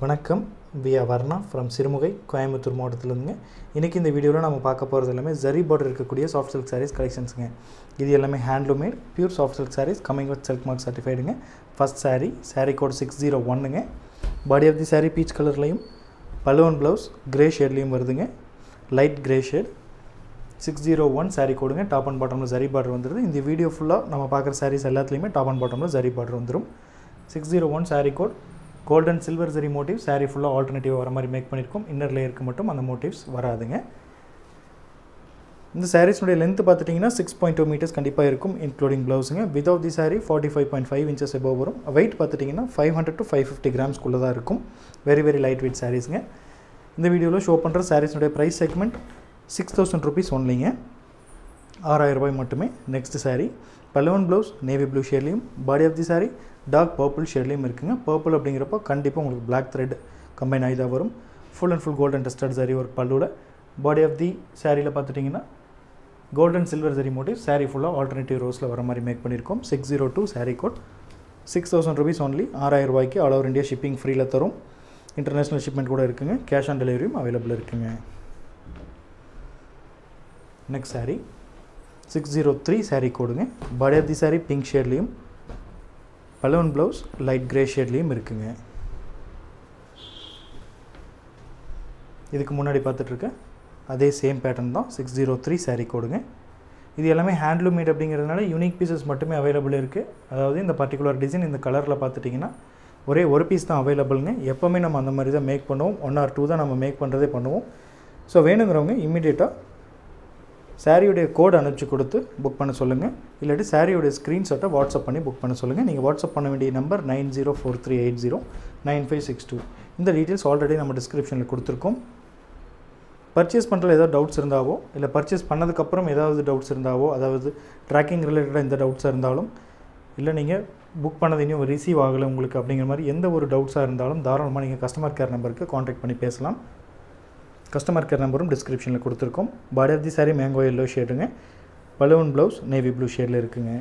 வணக்கம் வியா வர்ணா ஃப்ரம் சிறுமுகை கோயம்புத்தூர் மாவட்டத்திலேருந்துங்க இன்றைக்கி இந்த வீடியோவில் நம்ம பார்க்க போகிறது எல்லாமே ஜரி பார்டர் இருக்கக்கூடிய சாஃப்ட் சில்க் சாரீஸ் கலெக்ஷன்ஸுங்க இது எல்லாமே handloom made pure soft silk sarees coming with silk mark சர்டிஃபைடுங்க first saree saree code six zero ஒன்னுங்க body of the saree peach கலர்லையும் பலுவன் ப்ளவுஸ் கிரே ஷேட்லேயும் வருதுங்க light grey shade six zero one saree கோடுங்க டாப் அண்ட் பாட்டமில் ஜரி பார்டர் வந்துடுது இந்த வீடியோ ஃபுல்லாக நம்ம பார்க்குற sarees எல்லாத்துலேயுமே டாப் அண்ட் பாட்டமில் ஜரி பார்டர் வந்துடும் six zero one saree code golden silver zari motif saree ஃபுல்லாக ஆல்டர்னேட்டிவ் வர மாதிரி மேக் பண்ணியிருக்கோம் இன்னர் லேயருக்கு மட்டும் அந்த மோட்டிவ்ஸ் வராதுங்க இந்த சாரீஸ்னுடைய லென்த் பார்த்துட்டிங்கன்னா சிக்ஸ் பாயிண்ட் டூ மீட்டர்ஸ் கண்டிப்பாக இருக்கும் இன்க்ளூடிங் ப்ளவுஸுங்க without the saree forty five point five inches above வரும் வெயிட் பார்த்துட்டிங்கன்னா five hundred to five fifty கிராம்ஸ்க்குள்ளே தான் இருக்கும் வெரி வெரி லைட் வெயிட் சாரீஸுங்க இந்த வீடியோவில் ஷோ பண்ணுற சாரீஸ்னுடைய price segment six thousand rupees ஒன்லிங்க ஆறாயிரம் ரூபாய் மட்டுமே நெக்ஸ்ட் saree பலவன் ப்ளவுஸ் நேவி ப்ளூ ஷேட்லேயும் body of the saree dark purple ஷேட்லேயும் இருக்குங்க பர்பிள் அப்படிங்கிறப்போ கண்டிப்பாக உங்களுக்கு பிளாக் த்ரெட் கம்பைன் ஆகி தான் வரும் full and full golden tested zari ஒரு பல்லுவில் பாடி ஆஃப் தி சாரியில் பார்த்துட்டிங்கன்னா golden silver zari motif saree ஃபுல்லாக ஆல்டர்னேட்டிவ் ரோஸில் வர மாதிரி மேக் பண்ணியிருக்கோம் six zero two saree code six thousand rupees only ஆறாயிரம் ரூபாய்க்கு ஆல் ஓவர் இந்தியா ஷிப்பிங் ஃப்ரீயில் தரும் இன்டர்நேஷ்னல் ஷிப்மெண்ட் கூட இருக்குங்க கேஷ் ஆன் டெலிவரியும் அவைலபிள் இருக்குங்க next saree six zero three saree கோடுங்க body of the saree pink ஷேட்லேயும் பலவன் ப்ளவுஸ் லைட் கிரே ஷேட்லேயும் இருக்குங்க இதுக்கு முன்னாடி பார்த்துட்ருக்க அதே சேம் பேட்டர்ன் தான் சிக்ஸ் ஜீரோ த்ரீ saree கோடுங்க இது எல்லாமே ஹேண்ட்லூம் மேட் அப்படிங்கிறதுனால யூனிக் பீசஸ் மட்டுமே அவைலபிள் இருக்குது அதாவது இந்த பர்டிகுலர் டிசைன் இந்த கலரில் பார்த்துட்டிங்கன்னா ஒரே ஒரு பீஸ் தான் அவைலபிளுங்க எப்போவுமே நம்ம அந்த மாதிரி தான் மேக் பண்ணுவோம் ஒன் ஆர் டூ தான் நம்ம மேக் பண்ணுறதே பண்ணுவோம் ஸோ வேணுங்கிறவங்க இம்மிடியேட்டாக சாரியுடைய கோட் அனுப்பிச்சு கொடுத்து புக் பண்ண சொல்லுங்கள் இல்லாட்டி சாரியுடைய ஸ்க்ரீன்ஷாட்டை வாட்ஸ்அப் பண்ணி புக் பண்ண சொல்லுங்கள் நீங்கள் வாட்ஸ்அப் பண்ண வேண்டிய number nine zero four three eight zero nine five six two இந்த டீட்டெயில்ஸ் ஆல்ரெடி நம்ம டிஸ்கிரிப்ஷனில் கொடுத்துருக்கோம் பர்ச்சேஸ் பண்ணுறதுல ஏதாவது டவுட்ஸ் இருந்தாவோ இல்லை பர்ச்சேஸ் பண்ணதுக்கப்புறம் ஏதாவது டவுட்ஸ் இருந்தாவோ அதாவது ட்ராக்கிங் ரிலேட்டடாக எந்த டவுட்ஸாக இருந்தாலும் இல்லை நீங்கள் புக் பண்ணது இன்னும் ரிசீவ் ஆகலை உங்களுக்கு அப்படிங்கிற மாதிரி எந்த ஒரு டவுட்ஸாக இருந்தாலும் தாராளமாக நீங்கள் கஸ்டமர் கேர் நம்பருக்கு காண்டாக்ட் பண்ணி பேசலாம் கஸ்டமர் கேர் நம்பரும் டிஸ்கிரிப்ஷனில் கொடுத்துருக்கோம் body of the saree mango yellow ஷேடுங்க பலூன் ப்ளவுஸ் நேவி ப்ளூ ஷேடில் இருக்குங்க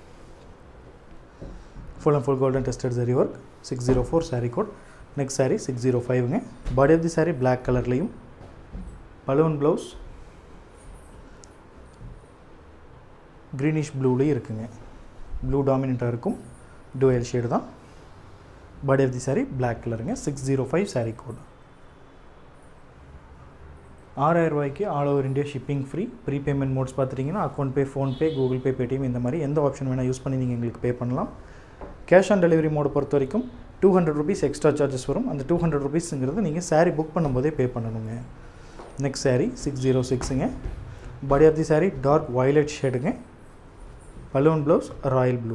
full and full golden tested zari work six zero four sari code next sari six zero ஃபைவ்ங்க body of the saree black கலர்லேயும் பலூன் ப்ளவுஸ் க்ரீனிஷ் ப்ளூலேயும் இருக்குங்க ப்ளூ டாமினண்ட்டாக இருக்கும் டுவெல் ஷேடு தான் body of the saree black கலருங்க six zero five sari code ஆறாயிரம் ரூபாய்க்கு all over India shipping free pre payment modes பார்த்துட்டிங்கன்னா account pay PhonePe Google Pay Paytm இந்த மாதிரி எந்த ஆப்ஷன் வேணால் யூஸ் பண்ணி நீங்கள் எங்களுக்கு பே பண்ணலாம் கேஷ் ஆன் டெலிவரி மோடு பொறுத்த வரைக்கும் two hundred rupees extra charges வரும் அந்த டூ ஹண்ட்ரட் ருபீஸுங்கிறது நீங்கள் சாரீ புக் பண்ணும்போதே பே பண்ணணுங்க நெக்ஸ்ட் சாரீ சிக்ஸ் ஜீரோ சிக்ஸுங்க body of the sari dark violet ஷேடுங்க balloon blouse royal blue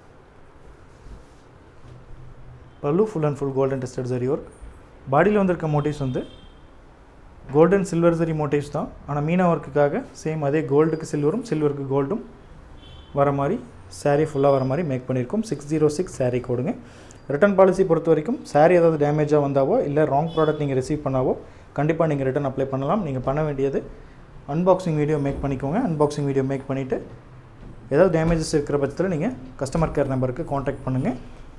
pallu full and full golden tested zari work பாடியில் வந்திருக்க மோட்டிவ்ஸ் வந்து கோல்டன் சில்வர் சரி மோட்டிவ்ஸ் தான் ஆனால் மீனா ஒர்க்குக்காக சேம் அதே கோல்டுக்கு சில்வரும் சில்வருக்கு கோல்டும் வர மாதிரி சாரீ ஃபுல்லாக வர மாதிரி மேக் பண்ணியிருக்கோம் சிக்ஸ் ஜீரோ சிக்ஸ் சாரீ கோடுங்க ரிட்டன் பாலிசி பொறுத்த வரைக்கும் சாரீ ஏதாவது டேமேஜாக வந்தாவோ இல்லை ராங் ப்ராடக்ட் நீங்கள் ரிசீவ் பண்ணாவோ கண்டிப்பாக நீங்கள் ரிட்டன் அப்ளை பண்ணலாம் நீங்கள் பண்ண வேண்டியது அன்பாக்சிங் வீடியோ மேக் பண்ணிக்கோங்க அன்பாக்சிங் வீடியோ மேக் பண்ணிவிட்டு ஏதாவது டேமேஜஸ் இருக்கிற பட்சத்தில் நீங்கள் கஸ்டமர் கேர் நம்பருக்கு காண்டாக்ட் பண்ணுங்கள்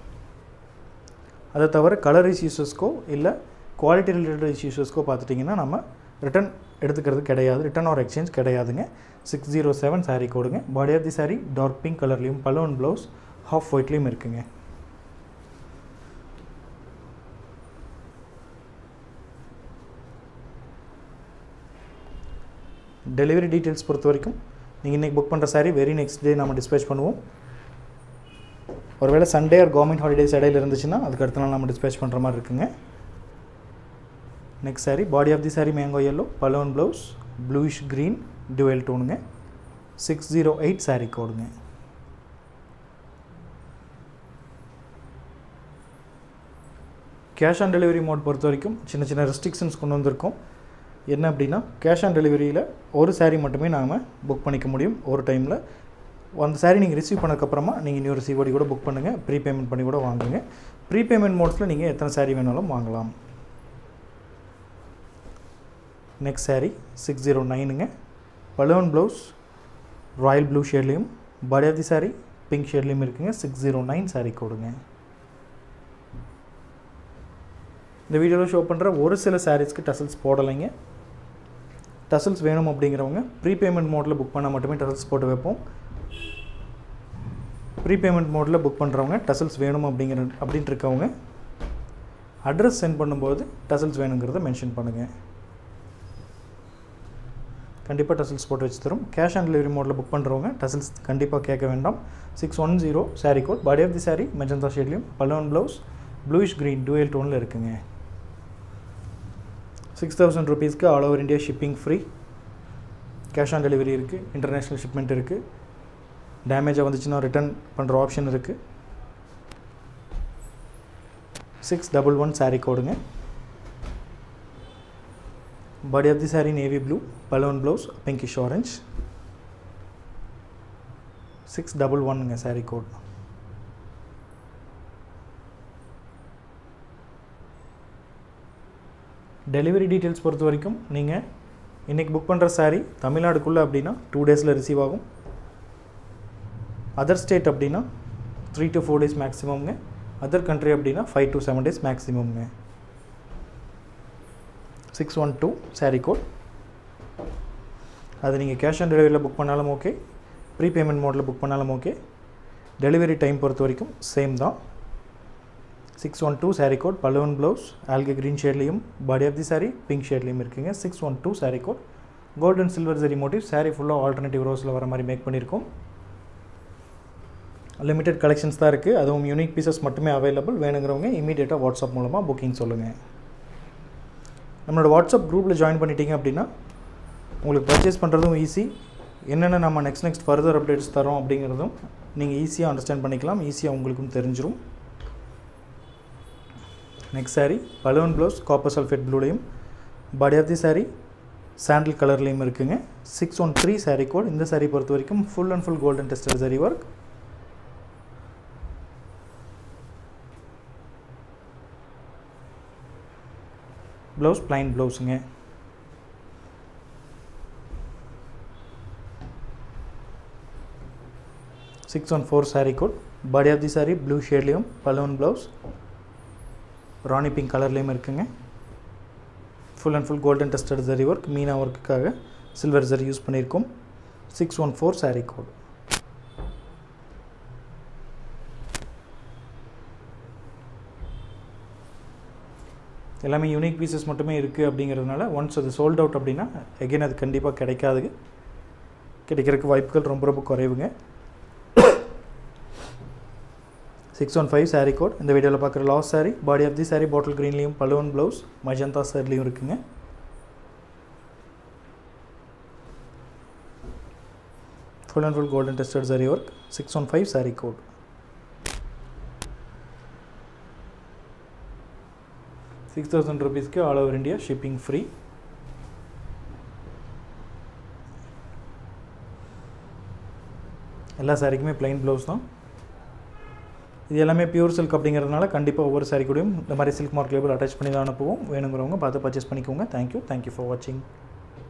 அதை தவிர கலர் இஷ்யூஸஸ்க்கோ இல்லை குவாலிட்டி ரிலேட்டட் இஷ்யூஸஸ்க்கோ பார்த்துட்டிங்கன்னா நம்ம ரிட்டன் எடுத்துக்கிறது கிடையாது ரிட்டன் ஆர் எக்ஸ்சேஞ்ச் கிடையாதுங்க சிக்ஸ் ஜீரோ செவன் சாரீ கோடுங்க body of the sari dark pink கலர்லேயும் பலூன் ப்ளவுஸ் ஹாஃப் ஒயிட்லேயும் இருக்குங்க டெலிவரி டீட்டெயில்ஸ் பொறுத்த வரைக்கும் நீங்கள் இன்றைக்கி புக் பண்ணுற சாரீ வெரி நெக்ஸ்ட் டே நம்ம டிஸ்பேச் பண்ணுவோம் ஒருவேளை சண்டே ஆர் கவர்மெண்ட் ஹாலிடேஸ் இடையில இருந்துச்சுன்னா அதுக்கு அடுத்த நாள் நம்ம டிஸ்பேச் பண்ணுற மாதிரி இருக்குங்க next sari body of the sari mango yellow balloon blouse bluish green dual டோனுங்க சிக்ஸ் ஜீரோ எயிட் சாரீ கோடுங்க கேஷ் ஆன் டெலிவரி மோட் பொறுத்த வரைக்கும் சின்ன சின்ன ரெஸ்ட்ரிக்ஷன்ஸ் கொண்டு வந்திருக்கோம் என்ன அப்படின்னா கேஷ் ஆன் டெலிவரியில் ஒரு சாரீ மட்டுமே நாம் புக் பண்ணிக்க முடியும் ஒரு டைமில் அந்த சாரீ நீங்கள் ரிசீவ் பண்ணதுக்கப்புறமா நீங்கள் இன்னொரு சிஓடி கூட புக் பண்ணுங்கள் ப்ரீ பேமெண்ட் பண்ணி கூட வாங்குங்க ப்ரீ பேமெண்ட் மோட்ஸில் நீங்கள் எத்தனை சாரீ வேணாலும் வாங்கலாம் நெக்ஸ்ட் சாரீ சிக்ஸ் ஜீரோ நைனுங்க பலூன் ப்ளவுஸ் ராயல் ப்ளூ ஷேட்லேயும் body of the sari pink ஷேட்லேயும் இருக்குங்க சிக்ஸ் ஜீரோ நைன் சாரீ கோடுங்க இந்த வீடியோவில் ஷோ பண்ணுற ஒரு சில சாரீஸ்க்கு டசல்ஸ் போடலைங்க டசல்ஸ் வேணும் அப்படிங்கிறவங்க ப்ரீபேமெண்ட் மோடில் புக் பண்ணால் மட்டுமே டசல்ஸ் போட்டு வைப்போம் ப்ரீபேமெண்ட் மோடில் புக் பண்ணுறவங்க டசல்ஸ் வேணும் அப்படிங்கிற அப்படின்ட்டு இருக்கவங்க அட்ரஸ் சென்ட் பண்ணும்போது டசல்ஸ் வேணுங்கிறத மென்ஷன் பண்ணுங்கள் கண்டிப்பாக டசல்ஸ் போட்டு வச்சு தரும் கேஷ் ஆன் டெலிவரி மோடில் புக் பண்ணுறவங்க டசல்ஸ் கண்டிப்பாக கேட்க வேண்டாம் six one zero sari code body of the sari magenta ஷேட்லேயும் பலவன் ப்ளவுஸ் ப்ளூயிஷ் க்ரீன் டூயல் டோனில் இருக்குங்க சிக்ஸ் தௌசண்ட் ருபீஸ்க்கு all over India shipping free cash on delivery இருக்குது இன்டர்நேஷ்னல் ஷிப்மெண்ட் இருக்குது டேமேஜாக வந்துச்சுன்னா ரிட்டர்ன் பண்ணுற ஆப்ஷன் இருக்குது சிக்ஸ் டபுள் ஒன் சாரீ கோடுங்க body of the sari navy blue balloon blouse pinkish orange six double ஒன்னுங்க சாரீ கோட் டெலிவரி டீட்டெயில்ஸ் பொறுத்த வரைக்கும் நீங்கள் இன்றைக்கி புக் பண்ணுற சாரீ தமிழ்நாடுக்குள்ளே அப்படின்னா டூ டேஸில் ரிசீவ் ஆகும் அதர் ஸ்டேட் அப்படின்னா த்ரீ டு ஃபோர் டேஸ் மேக்ஸிமம்ங்க அதர் கண்ட்ரி அப்படின்னா ஃபைவ் டு செவன் டேஸ் மேக்ஸிமம்ங்க six one two sari code அது நீங்கள் கேஷ் ஆன் டெலிவரியில் புக் பண்ணாலும் ஓகே ப்ரீபேமெண்ட் மோடில் புக் பண்ணாலும் ஓகே டெலிவரி டைம் பொறுத்த வரைக்கும் சேம் தான் six one two sari code balloon blouse algae green ஷேட்லேயும் body of the sari pink ஷேட்லேயும் இருக்குங்க six one two sari code gold and silver சரி மோட்டிவ் சாரீ ஃபுல்லாக ஆல்டர்னேட்டிவ் ரோஸில் வர மாதிரி மேக் பண்ணியிருக்கோம் லிமிடெட் கலெக்ஷன்ஸ் தான் இருக்குது அதுவும் யூனிக் பீசஸ் மட்டுமே அவைலபிள் வேணுங்கிறவங்க இமீடியட்டாக வாட்ஸ்அப் மூலமாக புக்கிங் சொல்லுங்கள் நம்மளோட வாட்ஸ்அப் குரூப்பில் ஜாயின் பண்ணிட்டீங்க அப்படின்னா உங்களுக்கு பர்ச்சேஸ் பண்ணுறதும் ஈஸி என்னென்ன நம்ம நெக்ஸ்ட் நெக்ஸ்ட் ஃபர்தர் அப்டேட்ஸ் தரோம் அப்படிங்கிறதும் நீங்கள் ஈஸியாக அண்டர்ஸ்டாண்ட் பண்ணிக்கலாம் ஈஸியாக உங்களுக்கும் தெரிஞ்சிடும் next sari balloon blouse copper sulphate ப்ளூலையும் body of the sari sandal கலர்லேயும் இருக்குங்க six one three sari code இந்த சாரீ பொறுத்த வரைக்கும் full and full golden tested zari work blouse plain ப்ளவுஸுங்க six one four sari code body of the sari blue ஷேட்லேயும் பலூன் ப்ளவுஸ் ராணி பிங்க் கலர்லேயும் இருக்குங்க full and full golden tested zari work meena ஒர்க்குக்காக சில்வர் ஜரி யூஸ் பண்ணியிருக்கோம் six one four sari code எல்லாமே unique pieces மட்டுமே இருக்குது அப்படிங்கிறதுனால ஒன்ஸ் அது சோல்ட் அவுட் அப்படின்னா எகைன் அது கண்டிப்பாக கிடைக்காது கிடைக்கிறதுக்கு வாய்ப்புகள் ரொம்ப ரொம்ப குறைவுங்க six one five sari code இந்த வீடியோவில் பார்க்குற last sari body of the sari bottle க்ரீன்லேயும் பலூன் ப்ளவுஸ் மஜந்தா சார்லேயும் இருக்குங்க full and full golden tested zari work six one five sari code six thousand ருபீஸ்க்கு all over India shipping free எல்லா சாரிக்குமே பிளைன் ப்ளவுஸ் தான் இது எல்லாமே பியூர் சில்க் அப்படிங்கிறதுனால கண்டிப்பாக ஒவ்வொரு சாரி கூடயும் இந்த மாதிரி சில்க் மார்க் லேபிள் அட்டாச் பண்ணி தான் அனுப்புவோம் வேணுங்கிறவங்க பார்த்து பர்ச்சேஸ் பண்ணிக்கோங்க தேங்க்யூ தேங்க்யூ ஃபார் வாட்சிங்